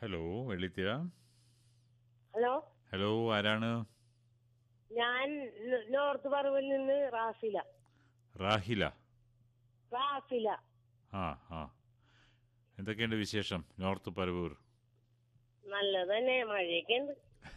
Hello വെള്ളിത്തിര hello hello ആരാണ് ഞാൻ ന- നോർത്ത് പറവിൽ നിന്ന് റാഫില റാഹില റാഫില ആ ആ എന്തൊക്കെയുണ്ട് വിശേഷം നോർത്ത് പരവൂർ നല്ലത് തന്നെ മഴയൊക്കെ ഉണ്ട്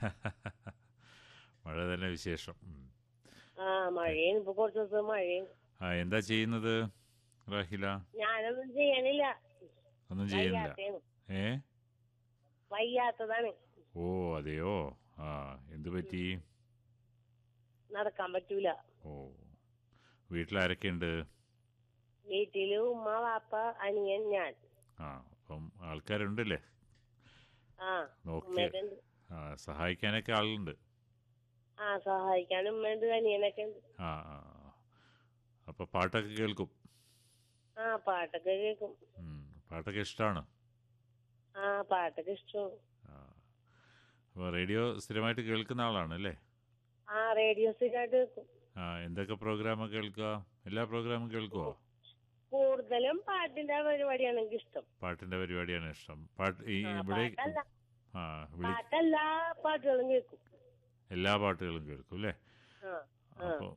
മഴ തന്നെ വിശേഷം ഉം. ആ മഴയും ഇപ്പൊ കുറച്ച് ദിവസം മഴയും ആ എന്താ ചെയ്യുന്നത് റാഹില ഞാനൊന്നും ചെയ്യണില്ല ഒന്നും ചെയ്യുന്നില്ല വയ്യാത്തയാണ് ഏ വയ്യാത്തതാണ് ഓ അതെയോ ആ എന്തു പറ്റി നടക്കാൻ പറ്റൂല ഓ വീട്ടിലാരൊക്കെയുണ്ട് വീട്ടില് ഉമ്മ വാപ്പ അനിയൻ ഞാൻ ആ അപ്പം ആൾക്കാരുണ്ടല്ലേ ആ നോക്കി ഉമ്മയൊക്കെ ഉണ്ട് ആ സഹായിക്കാനൊക്കെ ആളുണ്ട് ആ സഹായിക്കാൻ ഉമ്മയുണ്ട് അനിയനൊക്കെ ഉണ്ട് ആ ആ ആ. അപ്പൊ പാട്ടൊക്കെ കേൾക്കും ആ പാട്ടൊക്കെ കേൾക്കും ഉം. പാട്ടൊക്കെ ഇഷ്ടമാണ് ആ പാട്ടൊക്കെ ഇഷ്ടമാണ് ആ അപ്പോൾ റേഡിയോ സ്ഥിരമായിട്ട് കേൾക്കുന്ന ആളാണ് അല്ലേ ആ റേഡിയോ സ്ഥിരമായിട്ട് കേൾക്കും ആ എന്തൊക്കെ പ്രോഗ്രാമൊക്കെ കേൾക്കുക എല്ലാ പ്രോഗ്രാമും കേൾക്കുമോ കൂടുതലും പാട്ടിന്റെ പരിപാടിയാണ് എനിക്ക് ഇഷ്ടം പാട്ടിന്റെ പരിപാടിയാണ് ഇഷ്ടം പാട്ട് ഈ ആ, ഇവിടെ പാട്ടല്ല. ആ വിളി പാട്ടെല്ലാ പാട്ടുകളും കേൾക്കും എല്ലാ പാട്ടുകളും കേൾക്കും അല്ലേ ആ ആ അപ്പോൾ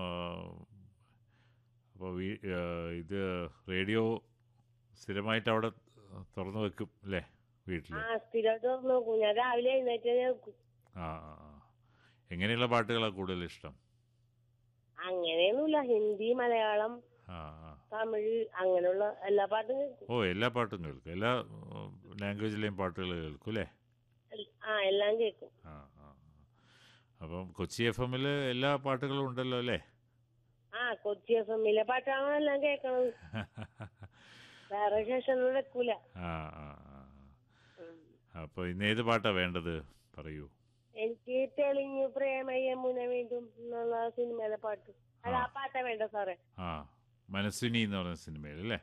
അപ്പോൾ ഇത് റേഡിയോ സ്ഥിരമായിട്ട് അവിടെ തുറന്നു വെക്കും അല്ലേ വീട്ടിൽ ആ സ്ഥിരമായിട്ട് തുറന്ന് നോക്കും ഞാൻ രാവിലെ എഴുന്നേറ്റ് നോക്കും ആ ആ ആ. എങ്ങനെയുള്ള പാട്ടുകളാണ് കൂടുതൽ ഇഷ്ടം അങ്ങനെയൊന്നുമില്ല ഹിന്ദി മലയാളം ആ ആ തമിഴ് അങ്ങനെയുള്ള എല്ലാ പാട്ടും കേൾക്കും ഓ എല്ലാ പാട്ടും കേൾക്കും എല്ലാ ലാംഗ്വേജിലെയും പാട്ടുകൾ കേൾക്കും അല്ലേ എൽ- ആ എല്ലാം കേൾക്കും ആ ആ ആ. അപ്പം കൊച്ചി എഫ് എമ്മിൽ എല്ലാ പാട്ടുകളും ഉണ്ടല്ലോ അല്ലേ ആ കൊച്ചി എഫ് എമ്മിലെ പാട്ടാണ് എല്ലാം കേൾക്കണത് വേറെ ശേഷം വെക്കൂല ആ ആ ആ ഉം. അപ്പോൾ ഇന്ന് ഏത് പാട്ടാ വേണ്ടത് പറയൂ എനിക്ക് തെളിഞ്ഞു പ്രേമയമുന വീണ്ടും എന്നുള്ള സിനിമയിലെ പാട്ട് അല്ല ആ പാട്ടാ വേണ്ട സാറേ ആ മനസ്വിനി എന്ന് പറഞ്ഞ സിനിമയിൽ അല്ലേ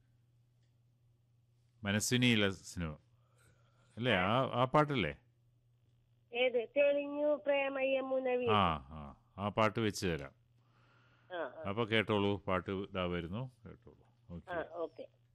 മനസ്വിനിയിലെ സിനിമ അല്ലേ ആ ആ പാട്ടല്ലേ ഏത് തെളിഞ്ഞു പ്രേമയമുന ആ വീണ്ടും ആ ആ പാട്ട് വെച്ച് തരാം ആ ആ അപ്പോൾ കേട്ടോളൂ പാട്ട് ഇതാ വരുന്നു കേട്ടോളൂ ആ ഓക്കെ ഓക്കെ